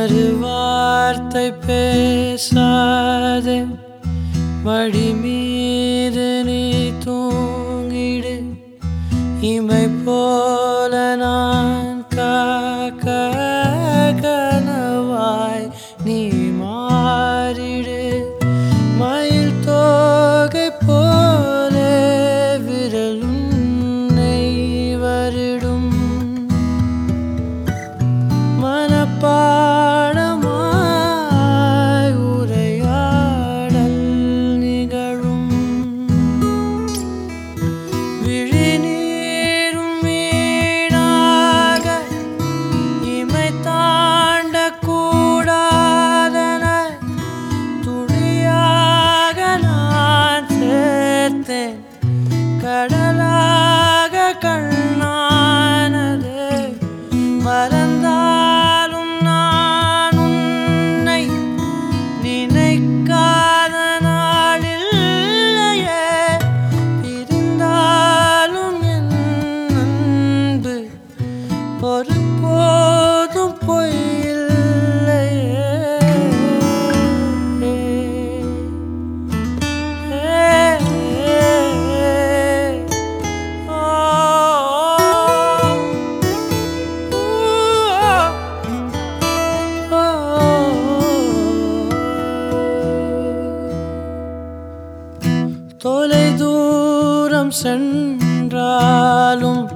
மறுவார்த்தை பேசாதே மடி மீது நீ தூங்கிடு இமை போல நான் காக்க கனவாய் நீ மாறிடு மயில் தோகை போல விரல் உன்னை வருடும் மனப்பாடமாய் உரையாடல் நிகழும் விழிநீரும் வீணாக இமை தாண்டக் கூடாதன துளியாக நான் சேர்த்தேன் கடலாக கண்ணானது மறந்தாலும் நான் உன்னை நினைக்காத நாளில்லையே பிரிந்தாலும் என் அன்பு ஒருபோதும் பொய்யில்லையே தொலை தூரம் சென்றாலும்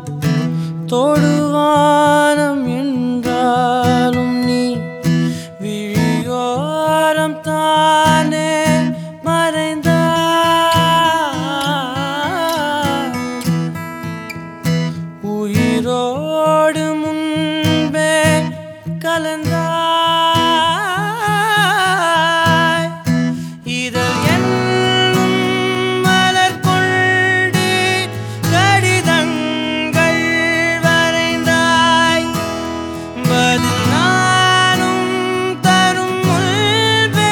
தொடுவானம் என்றாலும் நீ விழியோரம் தானே மறைந்தாய் உயிரோடு முன்பே கலந்தாய் இதழ் என்னும் மலர் கொண்டு கடிதங்கள் வரைந்தாய் பதில் நானும் தரும் முன்பே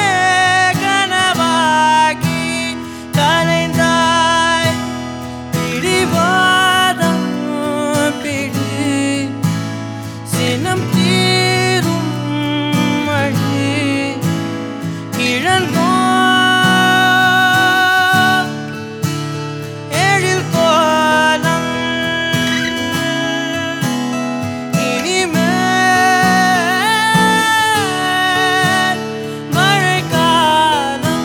கனவாகி கலைந்தாய் பிடிவாதம் பிடி சினம் தீரும் மழி இழந்தோ எழில் கோலம் இனிமேல் மழைக்காலம்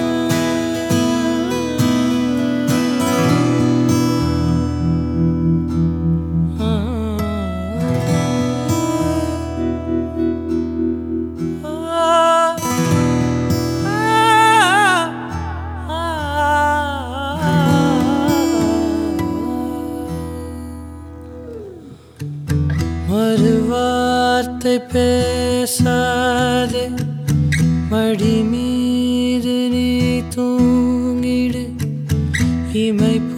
மறுவார்த்தை பேசாதே மடி மீது நீ தூங்கிடு இமை